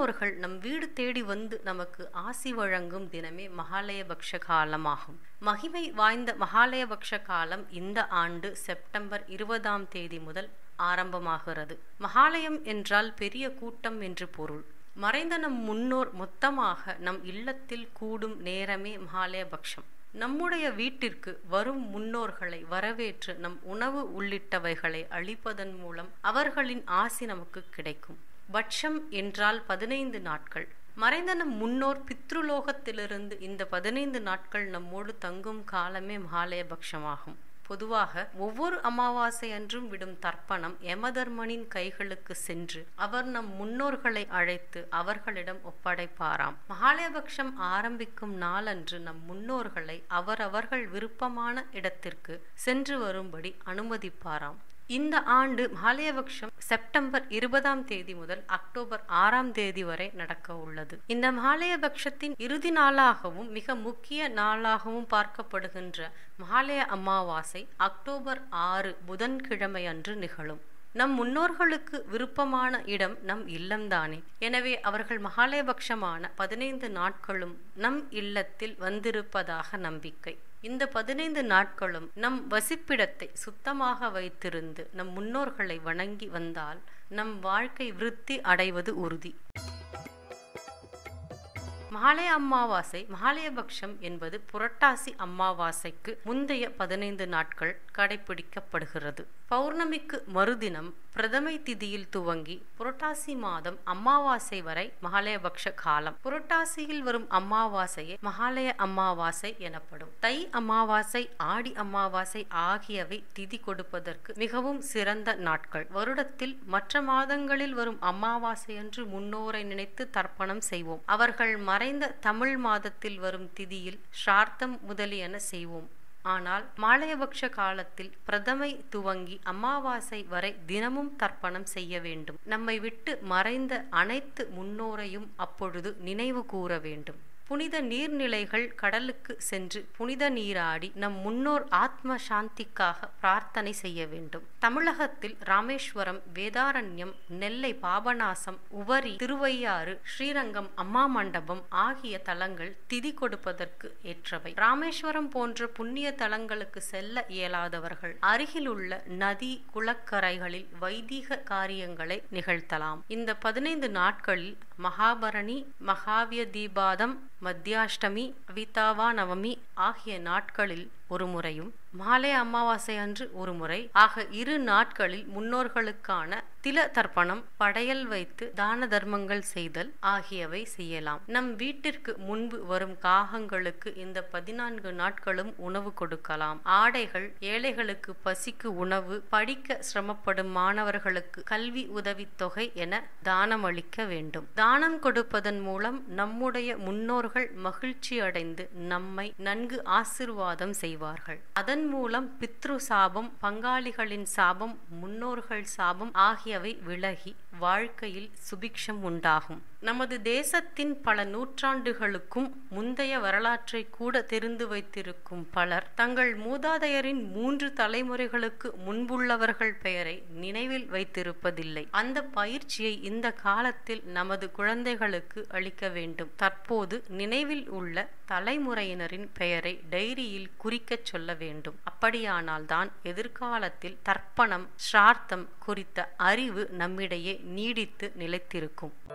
முன்னோர்கள் நம் வீடு தேடி வந்து நமக்கு ஆசி வழங்கும் தினமே மகாலயபக்ஷ காலமாகும் மகிமை வாய்ந்த மகாலயபக்ஷ காலம் இந்த ஆண்டு செப்டம்பர் இருபதாம் தேதி முதல் ஆரம்பமாகிறது மகாலயம் என்றால் பெரிய கூட்டம் என்று பொருள் மறைந்த நம் முன்னோர் மொத்தமாக நம் இல்லத்தில் கூடும் நேரமே மகாலயபக்ஷம் நம்முடைய வீட்டிற்கு வரும் முன்னோர்களை வரவேற்று நம் உணவு உள்ளிட்டவைகளை அளிப்பதன் மூலம் அவர்களின் ஆசி நமக்கு கிடைக்கும் பட்சம் என்றால் பதினைந்து நாட்கள் மறைந்த நம் முன்னோர் பித்ருலோகத்திலிருந்து இந்த பதினைந்து நாட்கள் நம்மோடு தங்கும் காலமே மகாலயபக்ஷமாகும் பொதுவாக ஒவ்வொரு அமாவாசை அன்றும் விடும் தர்ப்பணம் யமதர்மனின் கைகளுக்கு சென்று அவர் நம் முன்னோர்களை அழைத்து அவர்களிடம் ஒப்படைப்பாராம் மகாலயபக்ஷம் ஆரம்பிக்கும் நாளன்று நம் முன்னோர்களை அவரவர்கள் விருப்பமான இடத்திற்கு சென்று வரும்படி அனுமதிப்பாராம் இந்த ஆண்டு மகாலயபக்ஷம் செப்டம்பர் இருபதாம் தேதி முதல் அக்டோபர் ஆறாம் தேதி வரை நடக்க உள்ளது இந்த மகாலயபக்ஷத்தின் இறுதி நாளாகவும் மிக முக்கிய நாளாகவும் பார்க்கப்படுகின்ற மகாலய அமாவாசை அக்டோபர் ஆறு புதன்கிழமை அன்று நிகழும் நம் முன்னோர்களுக்கு விருப்பமான இடம் நம் இல்லம்தானே எனவே அவர்கள் மகாலயபக்ஷமான பதினைந்து நாட்களும் நம் இல்லத்தில் வந்திருப்பதாக நம்பிக்கை இந்த பதினைந்து நாட்களும் நம் வசிப்பிடத்தை சுத்தமாக வைத்திருந்து நம் முன்னோர்களை வணங்கி வந்தால் நம் வாழ்க்கை விருத்தி அடைவது உறுதி மகாலய அமாவாசை மகாலயபக்ஷம் என்பது புரட்டாசி அமாவாசைக்கு முந்தைய பதினைந்து நாட்கள் கடைபிடிக்கப்படுகிறது பௌர்ணமிக்கு மறுதினம் பிரதமை திதியில் துவங்கி புரட்டாசி மாதம் அமாவாசை வரை மகாலயபக்ஷ காலம் புரட்டாசியில் வரும் அமாவாசையே மகாலய அமாவாசை எனப்படும் தை அமாவாசை ஆடி அமாவாசை ஆகியவை திதி கொடுப்பதற்கு மிகவும் சிறந்த நாட்கள் வருடத்தில் மற்ற மாதங்களில் வரும் அமாவாசை அன்று முன்னோரை நினைத்து தர்ப்பணம் செய்வோம் அவர்கள் மறைந்த தமிழ் மாதத்தில் வரும் திதியில் ஸ்ரார்த்தம் முதலியன செய்வோம் ஆனால் மாலயபக்ஷ காலத்தில் பிரதமை துவங்கி அமாவாசை வரை தினமும் தர்ப்பணம் செய்ய வேண்டும் நம்மை விட்டு மறைந்த அனைத்து முன்னோரையும் அப்பொழுது நினைவு கூற வேண்டும் புனித நீர்நிலைகள் கடலுக்கு சென்று புனித நீராடி நம் முன்னோர் ஆத்ம சாந்திக்காக பிரார்த்தனை செய்ய வேண்டும் தமிழகத்தில் ராமேஸ்வரம் வேதாரண்யம் நெல்லை பாபநாசம் உவரி திருவையாறு ஸ்ரீரங்கம் அம்மா மண்டபம் ஆகிய தலங்கள் திதி கொடுப்பதற்கு ஏற்றவை ராமேஸ்வரம் போன்ற புண்ணிய தலங்களுக்கு செல்ல இயலாதவர்கள் அருகிலுள்ள நதி குளக்கரைகளில் வைதிக காரியங்களை நிகழ்த்தலாம் இந்த பதினைந்து நாட்களில் மகாபரணி மகாவிய தீபாதம் மத்தியாஷ்டமி அவிதாவா நவமி ஆகிய நாட்களில் ஒரு முறையும் மாலை அமாவாசை அன்று ஒரு முறை ஆக இரு நாட்களில் முன்னோர்களுக்கான தில தர்ப்பணம் படையல் வைத்து தான தர்மங்கள் செய்தல் ஆகியவை செய்யலாம் நம் வீட்டிற்கு முன்பு வரும் காகங்களுக்கு இந்த பதினான்கு நாட்களும் உணவு கொடுக்கலாம் ஆடைகள் ஏழைகளுக்கு பசிக்கு உணவு படிக்க சிரமப்படும் மாணவர்களுக்கு கல்வி உதவித்தொகை என தானம் அளிக்க வேண்டும் தானம் கொடுப்பதன் மூலம் நம்முடைய முன்னோர்கள் மகிழ்ச்சி அடைந்து நம்மை நன்கு ஆசிர்வாதம் செய்வார்கள் அதன் மூலம் பித்ரு சாபம் பங்காளிகளின் சாபம் முன்னோர்கள் சாபம் ஆகியவை விலகி வாழ்க்கையில் சுபிக்ஷம் உண்டாகும் நமது தேசத்தின் பல நூற்றாண்டுகளுக்கும் முந்தைய வரலாற்றை கூட தெரிந்து வைத்திருக்கும் பலர் தங்கள் மூதாதையரின் மூன்று தலைமுறைகளுக்கு முன்புள்ளவர்கள் பெயரை நினைவில் வைத்திருப்பதில்லை அந்த பயிற்சியை இந்த காலத்தில் நமது குழந்தைகளுக்கு அளிக்க வேண்டும் தற்போது நினைவில் உள்ள தலைமுறையினரின் பெயரை டைரியில் குறிக்கச் சொல்ல வேண்டும் அப்படியானால்தான் எதிர்காலத்தில் தர்ப்பணம் ஸ்ரார்த்தம் குறித்த அறிவு நம்மிடையே நீடித்து நிலைத்திருக்கும்